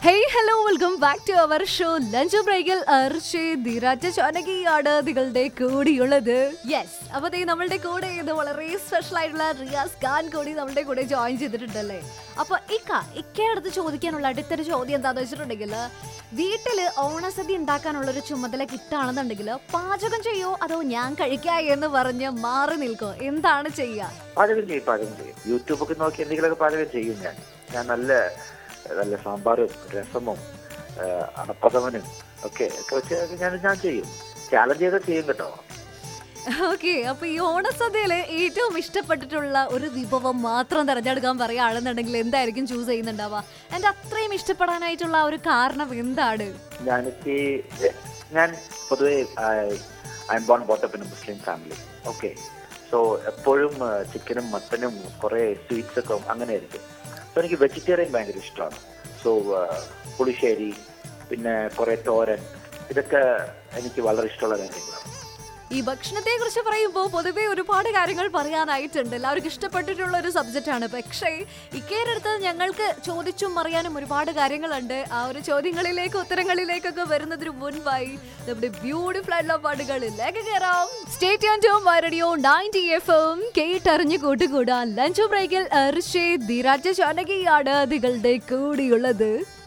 hey hello welcome back to our show lunch ബ്രേക്കിൽ അർഷേ ധീരാജ ചാനകിയാണ് നിങ്ങളുടെ കൂടിയുള്ളത് യെസ് അപ്പൊ ദേ നമ്മളുടെ കൂടെ ഇത് വളരെ സ്പെഷ്യൽ ആയിട്ടുള്ള റിയാസ് ഖാൻ കൂടി നമ്മളുടെ കൂടെ ജോയിൻ ചെയ്തിട്ടുണ്ടല്ലേ അപ്പൊ ഇക്ക ഇക്കയുടെ അടുത്ത് ചോദിക്കാനുള്ള അടുത്തൊരു ചോദ്യം എന്താന്ന് വെച്ചിട്ടുണ്ടെങ്കിൽ വീട്ടില് ഓണസദ്യ ഉണ്ടാക്കാനുള്ള ഒരു ചുമതല കിട്ടാണെന്നുണ്ടെങ്കിൽ പാചകം ചെയ്യോ അതോ ഞാൻ കഴിക്കാ എന്ന് പറഞ്ഞ് മാറി നിൽക്കോ എന്താണ് ചെയ്യുക പാചകം ചെയ്യും പാചകം ചെയ്യും യൂട്യൂബൊക്കെ നോക്കി എന്തെങ്കിലുമൊക്കെ പാചകം ചെയ്യും ഞാൻ ഞാൻ നല്ല നല്ല സാമ്പാറും രസമും ആ, അണപ്രഥമനും ഒക്കെ ഒക്കെ വെച്ച് ഞാൻ ഞാൻ ചെയ്യും ചാലഞ്ച് ചെയ്ത് ചെയ്യും കേട്ടോ ഓക്കെ അപ്പൊ ഈ ഓണസദ്യയില് ഏറ്റവും ഇഷ്ടപ്പെട്ടിട്ടുള്ള ഒരു വിഭവം മാത്രം തിരഞ്ഞെടുക്കാൻ പറയുകയാണെന്നുണ്ടെങ്കിൽ എന്തായിരിക്കും ചൂസ് ചെയ്യുന്നുണ്ടാവുക എന്റെ അത്രയും ഇഷ്ടപ്പെടാനായിട്ടുള്ള ആ ഒരു കാരണം എന്താണ് ഞാനിക്ക് ഞാൻ പൊതുവേ I am born brought up in Muslim family okay so എപ്പോഴും ചിക്കനും മട്ടനും കുറേ സ്വീറ്റ്സ് ഒക്കെ അങ്ങനെ ആയിരിക്കും സോ എനിക്ക് വെജിറ്റേറിയൻ ഭയങ്കര ഇഷ്ടമാണ് സോ പുളിശ്ശേരി പിന്നെ കുറേ തോരൻ ഇതൊക്കെ എനിക്ക് വളരെ ഇഷ്ടമുള്ള കാര്യങ്ങളാണ് ഈ ഭക്ഷണത്തെ കുറിച്ച് പറയുമ്പോൾ പൊതുവേ ഒരുപാട് കാര്യങ്ങൾ പറയാനായിട്ടുണ്ട് എല്ലാവർക്കും ഇഷ്ടപ്പെട്ടിട്ടുള്ള ഒരു സബ്ജക്റ്റ് ആണ് പക്ഷേ ഇക്കേരുടെ അടുത്ത് ഞങ്ങൾക്ക് ചോദിച്ചും അറിയാനും ഒരുപാട് കാര്യങ്ങളുണ്ട് ആ ഒരു ചോദ്യങ്ങളിലേക്ക് ഉത്തരങ്ങളിലേക്കൊക്കെ വരുന്നതിന് മുൻപായി നമ്മുടെ ബ്യൂട്ടിഫുൾ ആയിട്ടുള്ള പാട്ടുകളിലേക്ക് കയറാം state radio ninety F M കേട്ടറിഞ്ഞു കൂട്ടുകൂടാൻ ലഞ്ച് ബ്രേക്കിൽ അർഷേ ധീരാജ ചാനകിയാണ് നിങ്ങളുടെ കൂടിയുള്ളത്